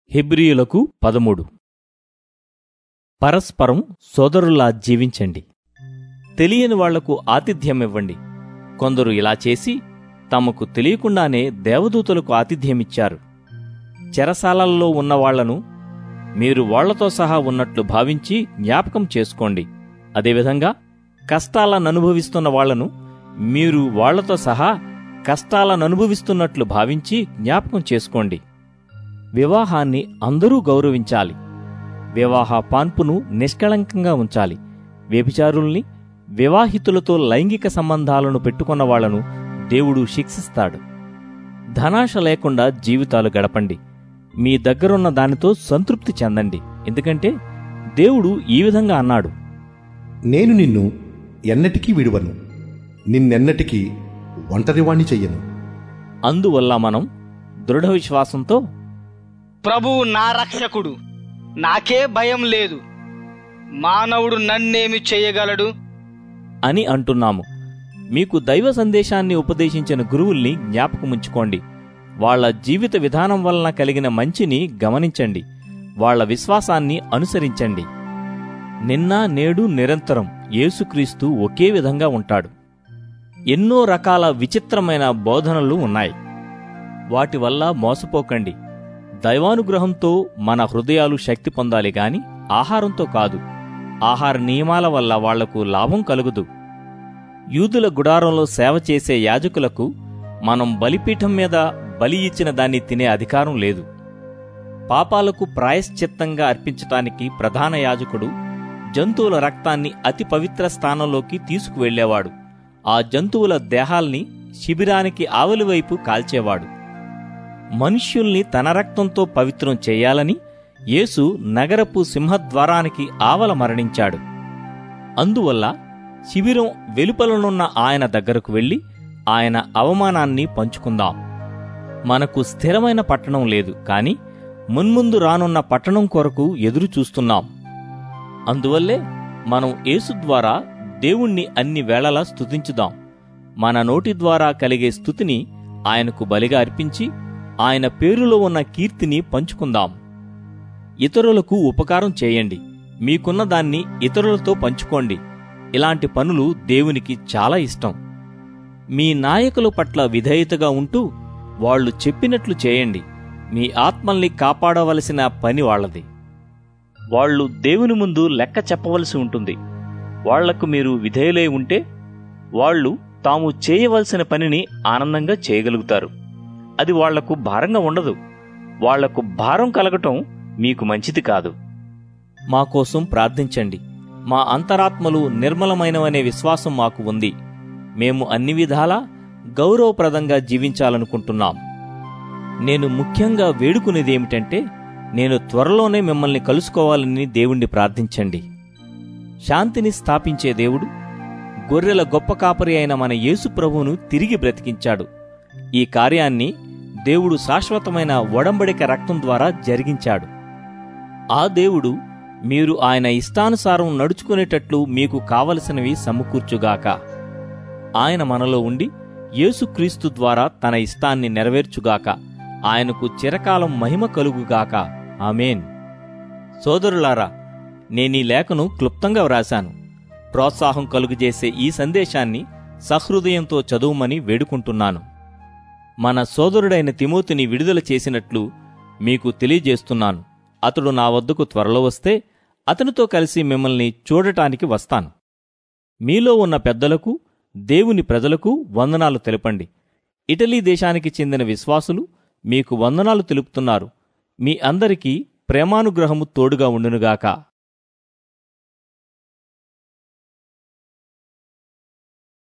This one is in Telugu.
హెబ్రియులకు పదమూడు పరస్పరం సోదరులా జీవించండి తెలియని వాళ్లకు ఆతిథ్యమివ్వండి కొందరు ఇలా చేసి తమకు తెలియకుండానే దేవదూతలకు ఆతిథ్యమిచ్చారు చెరసాలల్లో ఉన్న వాళ్లను మీరు వాళ్లతో సహా ఉన్నట్లు భావించి జ్ఞాపకం చేసుకోండి అదేవిధంగా కష్టాలను అనుభవిస్తున్న వాళ్లను మీరు వాళ్లతో సహా కష్టాలను అనుభవిస్తున్నట్లు భావించి జ్ఞాపకం చేసుకోండి వివాహాన్ని అందరూ గౌరవించాలి వివాహ పాన్పును నిష్కళంకంగా ఉంచాలి వ్యభిచారుల్ని వివాహితులతో లైంగిక సంబంధాలను పెట్టుకున్న వాళ్లను దేవుడు శిక్షిస్తాడు ధనాశ లేకుండా జీవితాలు గడపండి మీ దగ్గరున్న దానితో సంతృప్తి చెందండి ఎందుకంటే దేవుడు ఈ విధంగా అన్నాడు నేను నిన్ను ఎన్నటికీ విడువను నిన్నెన్నటికీ ఒంటరివాణ్ణి చెయ్యను అందువల్ల మనం దృఢ విశ్వాసంతో ప్రభువు నా రక్షకుడు నాకే భయం లేదు మానవుడు నన్నేమి చేయగలడు అని అంటున్నాము మీకు దైవ సందేశాన్ని ఉపదేశించిన గురువుల్ని జ్ఞాపకముంచుకోండి వాళ్ళ జీవిత విధానం వలన కలిగిన మంచిని గమనించండి వాళ్ళ విశ్వాసాన్ని అనుసరించండి నిన్న నేడు నిరంతరం యేసుక్రీస్తు ఒకే విధంగా ఉంటాడు ఎన్నో రకాల విచిత్రమైన బోధనలు ఉన్నాయి వాటి వల్ల మోసపోకండి దైవానుగ్రహంతో మన హృదయాలు శక్తి పొందాలి గాని ఆహారంతో కాదు ఆహార నియమాల వల్ల వాళ్లకు లాభం కలుగుదు యూదుల గుడారంలో సేవ చేసే యాజకులకు మనం బలిపీఠం మీద బలి ఇచ్చిన దాన్ని తినే అధికారం లేదు పాపాలకు ప్రాయశ్చిత్తంగా అర్పించటానికి ప్రధాన యాజకుడు జంతువుల రక్తాన్ని అతి పవిత్ర స్థానంలోకి తీసుకువెళ్లేవాడు ఆ జంతువుల దేహాల్ని శిబిరానికి ఆవలివైపు కాల్చేవాడు మనుష్యుల్ని తన రక్తంతో పవిత్రం చేయాలని యేసు నగరపు సింహద్వారానికి ఆవల మరణించాడు అందువల్ల శిబిరం వెలుపలనున్న ఆయన దగ్గరకు వెళ్లి ఆయన అవమానాన్ని పంచుకుందాం మనకు స్థిరమైన పట్టణం లేదు కాని మున్ముందు రానున్న పట్టణం కొరకు ఎదురు చూస్తున్నాం అందువల్లే మనం యేసు ద్వారా దేవుణ్ణి అన్ని వేళలా స్తుతించుదాం మన నోటి ద్వారా కలిగే స్థుతిని ఆయనకు బలిగా అర్పించి ఆయన పేరులో ఉన్న కీర్తిని పంచుకుందాం ఇతరులకు ఉపకారం చేయండి మీకున్న దాన్ని ఇతరులతో పంచుకోండి ఇలాంటి పనులు దేవునికి చాలా ఇష్టం మీ నాయకుల పట్ల విధేయతగా ఉంటూ వాళ్ళు చెప్పినట్లు చేయండి మీ ఆత్మల్ని కాపాడవలసిన పని వాళ్ళది వాళ్ళు దేవుని ముందు లెక్క చెప్పవలసి ఉంటుంది వాళ్లకు మీరు విధేయులై ఉంటే వాళ్ళు తాము చేయవలసిన పనిని ఆనందంగా చేయగలుగుతారు అది వాళ్లకు భారంగా ఉండదు వాళ్లకు భారం కలగటం మీకు మంచిది కాదు మా కోసం ప్రార్థించండి మా అంతరాత్మలు నిర్మలమైనవనే విశ్వాసం మాకు ఉంది మేము అన్ని విధాలా గౌరవప్రదంగా జీవించాలనుకుంటున్నాం నేను ముఖ్యంగా వేడుకునేదేమిటంటే నేను త్వరలోనే మిమ్మల్ని కలుసుకోవాలని దేవుణ్ణి ప్రార్థించండి శాంతిని స్థాపించే దేవుడు గొర్రెల గొప్ప కాపరి అయిన మన యేసు ప్రభువును తిరిగి బ్రతికించాడు ఈ కార్యాన్ని దేవుడు శాశ్వతమైన ఒడంబడిక రక్తం ద్వారా జరిగించాడు ఆ దేవుడు మీరు ఆయన ఇష్టానుసారం నడుచుకునేటట్లు మీకు కావలసినవి సమకూర్చుగాక ఆయన మనలో ఉండి యేసుక్రీస్తు ద్వారా తన ఇష్టాన్ని నెరవేర్చుగాక ఆయనకు చిరకాలం మహిమ కలుగుగాక ఆమెన్ సోదరులారా నేనీ లేఖను క్లుప్తంగా వ్రాశాను ప్రోత్సాహం కలుగజేసే ఈ సందేశాన్ని సహృదయంతో చదువుమని వేడుకుంటున్నాను మన సోదరుడైన తిమోతిని విడుదల చేసినట్లు మీకు తెలియజేస్తున్నాను అతడు నా వద్దకు త్వరలో వస్తే అతనితో కలిసి మిమ్మల్ని చూడటానికి వస్తాను మీలో ఉన్న పెద్దలకు దేవుని ప్రజలకు వందనాలు తెలపండి ఇటలీ దేశానికి చెందిన విశ్వాసులు మీకు వందనాలు తెలుపుతున్నారు మీ అందరికీ ప్రేమానుగ్రహము తోడుగా ఉండునుగాక